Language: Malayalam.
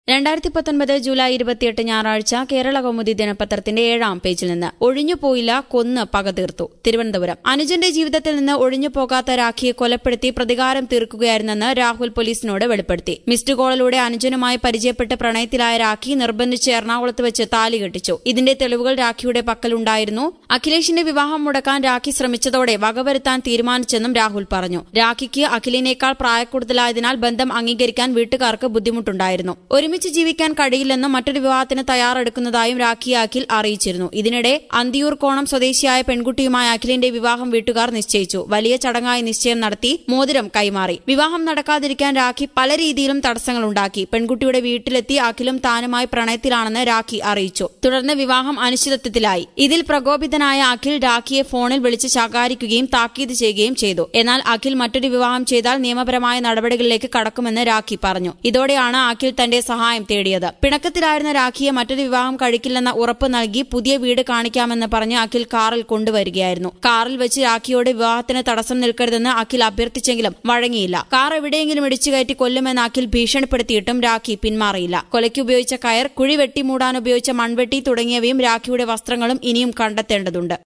രണ്ടായിരത്തി പത്തൊൻപത് ജൂലൈ ഇരുപത്തിയെട്ട് ഞായറാഴ്ച കേരള കൗമുദി ദിനപത്രത്തിന്റെ ഏഴാം പേജിൽ നിന്ന് ഒഴിഞ്ഞുപോയില്ല കൊന്ന് പക തീർത്തു തിരുവനന്തപുരം അനുജന്റെ ജീവിതത്തിൽ നിന്ന് ഒഴിഞ്ഞു പോകാത്ത രാഖിയെ കൊലപ്പെടുത്തി പ്രതികാരം തീർക്കുകയായിരുന്നെന്ന് രാഹുൽ പോലീസിനോട് വെളിപ്പെടുത്തി മിസ്ഡ് കോളിലൂടെ അനുജനുമായി പരിചയപ്പെട്ട് പ്രണയത്തിലായ രാഖി നിർബന്ധിച്ച് എറണാകുളത്ത് വെച്ച് താലി കെട്ടിച്ചു ഇതിന്റെ തെളിവുകൾ രാഖിയുടെ പക്കലുണ്ടായിരുന്നു അഖിലേഷിന്റെ വിവാഹം മുടക്കാൻ രാഖി ശ്രമിച്ചതോടെ വകവരുത്താൻ തീരുമാനിച്ചെന്നും രാഹുൽ പറഞ്ഞു രാഖിക്ക് അഖിലിനേക്കാൾ പ്രായക്കൂടുതലായതിനാൽ ബന്ധം അംഗീകരിക്കാൻ വീട്ടുകാർക്ക് ബുദ്ധിമുട്ടുണ്ടായിരുന്നു ഒരുമിച്ച് ജീവിക്കാൻ കഴിയില്ലെന്നും മറ്റൊരു വിവാഹത്തിന് തയ്യാറെടുക്കുന്നതായും രാഖി അഖിൽ അറിയിച്ചിരുന്നു ഇതിനിടെ അന്തിയൂർ കോണം സ്വദേശിയായ പെൺകുട്ടിയുമായ അഖിലിന്റെ വിവാഹം വീട്ടുകാർ നിശ്ചയിച്ചു വലിയ ചടങ്ങായി നിശ്ചയം നടത്തി മോതിരം കൈമാറി വിവാഹം നടക്കാതിരിക്കാൻ രാഖി പല രീതിയിലും തടസ്സങ്ങളുണ്ടാക്കി പെൺകുട്ടിയുടെ വീട്ടിലെത്തി അഖിലും താനുമായി പ്രണയത്തിലാണെന്ന് രാഖി അറിയിച്ചു തുടർന്ന് വിവാഹം അനിശ്ചിതത്വത്തിലായി ഇതിൽ പ്രകോപിതനായ അഖിൽ രാഖിയെ ഫോണിൽ വിളിച്ച് ശകാരിക്കുകയും താക്കീത് ചെയ്യുകയും ചെയ്തു എന്നാൽ അഖിൽ മറ്റൊരു വിവാഹം ചെയ്താൽ നിയമപരമായ നടപടികളിലേക്ക് കടക്കുമെന്ന് രാഖി പറഞ്ഞു ഇതോടെയാണ് അഖിൽ തന്റെ സഹായം തേടിയത് പിണക്കത്തിലായിരുന്ന രാഖിയെ മറ്റൊരു വിവാഹം കഴിക്കില്ലെന്ന ഉറപ്പ് നൽകി പുതിയ വീട് കാണിക്കാമെന്ന് പറഞ്ഞ് അഖിൽ കാറിൽ കൊണ്ടുവരികയായിരുന്നു കാറിൽ വെച്ച് രാഖിയോട് വിവാഹത്തിന് തടസ്സം നിൽക്കരുതെന്ന് അഖിൽ അഭ്യർത്ഥിച്ചെങ്കിലും വഴങ്ങിയില്ല കാർ എവിടെയെങ്കിലും ഇടിച്ചു കയറ്റി കൊല്ലുമെന്ന് അഖിൽ ഭീഷണിപ്പെടുത്തിയിട്ടും രാഖി പിന്മാറിയില്ല കൊലയ്ക്ക് ഉപയോഗിച്ച കയർ കുഴി വെട്ടി മൂടാൻ ഉപയോഗിച്ച മൺവെട്ടി തുടങ്ങിയവയും രാഖിയുടെ വസ്ത്രങ്ങളും ഇനിയും കണ്ടെത്തേണ്ടതുണ്ട്